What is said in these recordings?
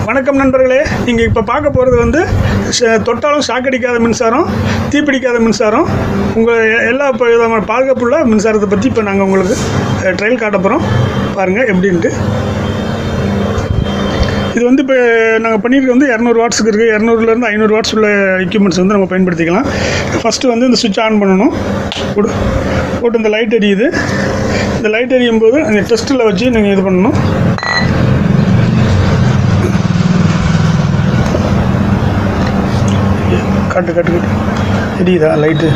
வணக்கம் நண்பர்களே நீங்கள் இப்போ பார்க்க போகிறது வந்து ஷ- தொட்டாலும் ஷாக்கடிக்காத மின்சாரம் தீப்பிடிக்காத மின்சாரம் உங்கள் எல்லா இப்போ விதமான பாதுகாப்புள்ள மின்சாரத்தை பற்றி இப்போ நாங்கள் உங்களுக்கு ட்ரையல் காட்ட போகிறோம் பாருங்கள் எப்படின்ட்டு இது வந்து இப்போ நாங்கள் பண்ணியிருக்க வந்து இரநூறு வாட்ஸுக்கு இருக்குது இரநூறுலேருந்து ஐநூறு வாட்ஸ் உள்ள எக்யூப்மெண்ட்ஸ் வந்து நம்ம பயன்படுத்திக்கலாம் ஃபஸ்ட்டு வந்து இந்த சுவிட்ச் ஆன் பண்ணணும் போட்டு போட்டு இந்த லைட் எரியுது இந்த லைட் எரியும் போது அந்த டெஸ்ட்டில் வச்சு நீங்கள் இது பண்ணணும் காட்டு காட்டு காட்டு எரியுதா லைட்டு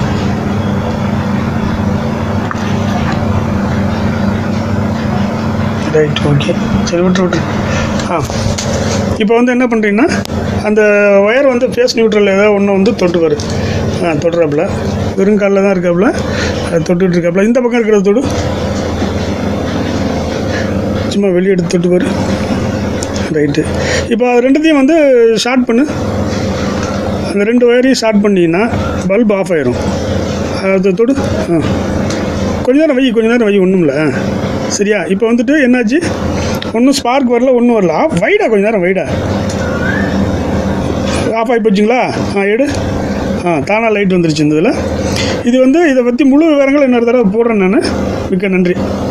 ரைட் ஓகே சரி விட்டு விட்டு ஆ இப்போ வந்து என்ன பண்ணுறீங்கன்னா அந்த ஒயர் வந்து ஃபேஸ் நியூட்ரல் ஏதாவது ஒன்று வந்து தொட்டுப்பாரு ஆ தொட்டுறாப்புல வெறும் காலில் தான் இருக்காப்புல அது தொட்டுட்டு இருக்காப்புல இந்த பக்கம் இருக்கிறத தொடு சும்மா வெளியே எடுத்து தொட்டுப்பாரு ரைட்டு இப்போ அது ரெண்டுத்தையும் வந்து ஷார்ட் பண்ணு அந்த ரெண்டு ஒயரையும் ஷார்ட் பண்ணிங்கன்னா பல்ப் ஆஃப் ஆயிரும் அதை தொடு ஆ கொஞ்ச நேரம் வை கொஞ்ச நேரம் வை ஒன்றும் இல்லை சரியா இப்போ வந்துட்டு என்னாச்சு ஒன்றும் ஸ்பார்க் வரல ஒன்றும் வரல ஆ வைடா கொஞ்ச நேரம் வைடா ஆஃப் ஆகி போச்சுங்களா ஆ எடு ஆ தானாக லைட் வந்துருச்சு இந்த இதில் இது வந்து இதை பற்றி முழு விவரங்கள் இன்னொரு தடவை போடுறேன் நான் மிக்க நன்றி